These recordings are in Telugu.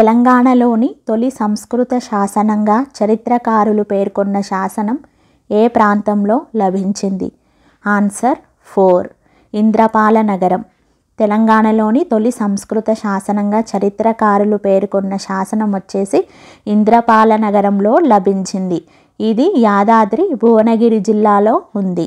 తెలంగాణలోని తొలి సంస్కృత శాసనంగా చరిత్రకారులు పేర్కొన్న శాసనం ఏ ప్రాంతంలో లభించింది ఆన్సర్ ఫోర్ ఇంద్రపాల నగరం తెలంగాణలోని తొలి సంస్కృత శాసనంగా చరిత్రకారులు పేర్కొన్న శాసనం వచ్చేసి ఇంద్రపాల నగరంలో లభించింది ఇది యాదాద్రి భువనగిరి జిల్లాలో ఉంది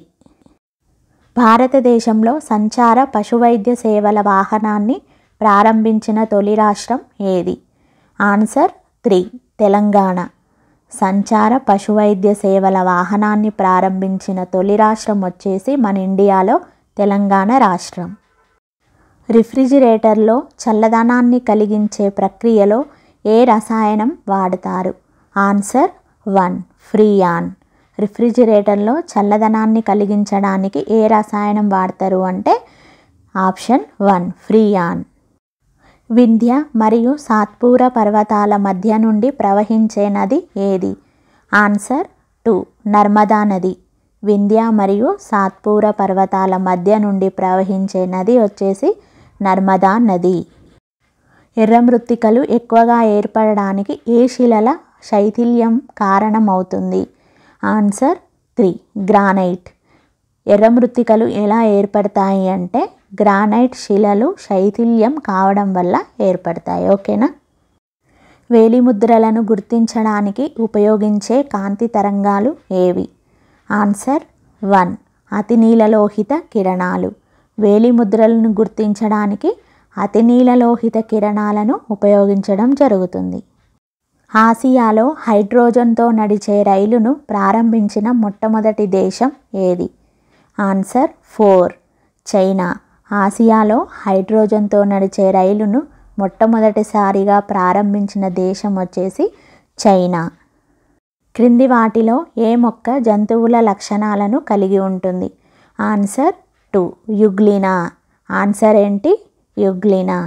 భారతదేశంలో సంచార పశువైద్య సేవల వాహనాన్ని ప్రారంభించిన తొలి రాష్ట్రం ఏది ఆన్సర్ త్రీ తెలంగాణ సంచార పశువైద్య సేవల వాహనాన్ని ప్రారంభించిన తొలి రాష్ట్రం వచ్చేసి మన ఇండియాలో తెలంగాణ రాష్ట్రం రిఫ్రిజిరేటర్లో చల్లదనాన్ని కలిగించే ప్రక్రియలో ఏ రసాయనం వాడతారు ఆన్సర్ వన్ ఫ్రీయాన్ రిఫ్రిజిరేటర్లో చల్లదనాన్ని కలిగించడానికి ఏ రసాయనం వాడతారు అంటే ఆప్షన్ వన్ ఫ్రీయాన్ వింధ్య మరియు సాత్పూర పర్వతాల మధ్య నుండి ప్రవహించే నది ఏది ఆన్సర్ టూ నర్మదా నది వింధ్య మరియు సాత్పూర పర్వతాల మధ్య నుండి ప్రవహించే నది వచ్చేసి నర్మదా నది ఎర్ర మృత్తికలు ఎక్కువగా ఏర్పడడానికి ఏ శిలల శైథిల్యం కారణమవుతుంది ఆన్సర్ త్రీ గ్రానైట్ ఎర్ర మృత్తికలు ఎలా ఏర్పడతాయి అంటే గ్రానైట్ శిలలు శైథిల్యం కావడం వల్ల ఏర్పడతాయి ఓకేనా వేలిముద్రలను గుర్తించడానికి ఉపయోగించే కాంతి తరంగాలు ఏవి ఆన్సర్ వన్ అతినీలలోహిత కిరణాలు వేలిముద్రలను గుర్తించడానికి అతినీలలోహిత కిరణాలను ఉపయోగించడం జరుగుతుంది ఆసియాలో హైడ్రోజన్తో నడిచే రైలును ప్రారంభించిన మొట్టమొదటి దేశం ఏది ఆన్సర్ ఫోర్ చైనా ఆసియాలో హైడ్రోజన్తో నడిచే రైలును మొట్టమొదటిసారిగా ప్రారంభించిన దేశం వచ్చేసి చైనా క్రింది వాటిలో ఏ మొక్క జంతువుల లక్షణాలను కలిగి ఉంటుంది ఆన్సర్ టూ యుగ్లినా ఆన్సర్ ఏంటి యుగ్లినా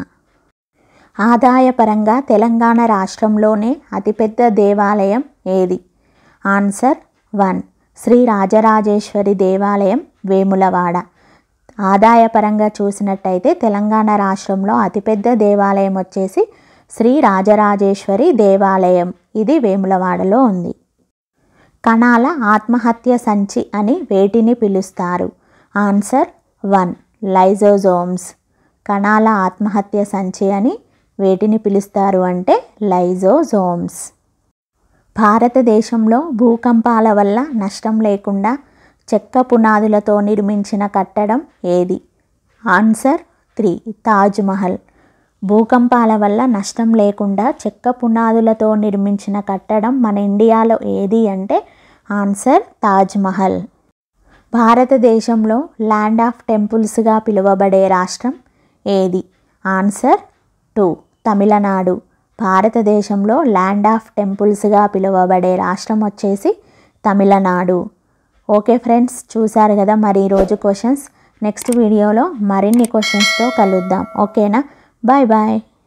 ఆదాయపరంగా తెలంగాణ రాష్ట్రంలోనే అతిపెద్ద దేవాలయం ఏది ఆన్సర్ వన్ శ్రీ రాజరాజేశ్వరి దేవాలయం వేములవాడ ఆదాయపరంగా చూసినట్టయితే తెలంగాణ రాష్ట్రంలో అతిపెద్ద దేవాలయం వచ్చేసి శ్రీ రాజరాజేశ్వరి దేవాలయం ఇది వేములవాడలో ఉంది కణాల ఆత్మహత్య సంచి అని వేటిని పిలుస్తారు ఆన్సర్ వన్ లైజోజోమ్స్ కణాల ఆత్మహత్య సంచి అని వేటిని పిలుస్తారు అంటే లైజోజోమ్స్ భారతదేశంలో భూకంపాల వల్ల నష్టం లేకుండా చెక్క పునాదులతో నిర్మించిన కట్టడం ఏది ఆన్సర్ త్రీ తాజ్ మహల్ భూకంపాల వల్ల నష్టం లేకుండా చెక్క పునాదులతో నిర్మించిన కట్టడం మన ఇండియాలో ఏది అంటే ఆన్సర్ తాజ్ మహల్ భారతదేశంలో ల్యాండ్ ఆఫ్ టెంపుల్స్గా పిలువబడే రాష్ట్రం ఏది ఆన్సర్ టూ తమిళనాడు భారతదేశంలో ల్యాండ్ ఆఫ్ టెంపుల్స్గా పిలువబడే రాష్ట్రం వచ్చేసి తమిళనాడు ఓకే ఫ్రెండ్స్ చూసారు కదా మరి ఈరోజు క్వశ్చన్స్ నెక్స్ట్ వీడియోలో మరిన్ని క్వశ్చన్స్తో కలుద్దాం ఓకేనా బాయ్ బాయ్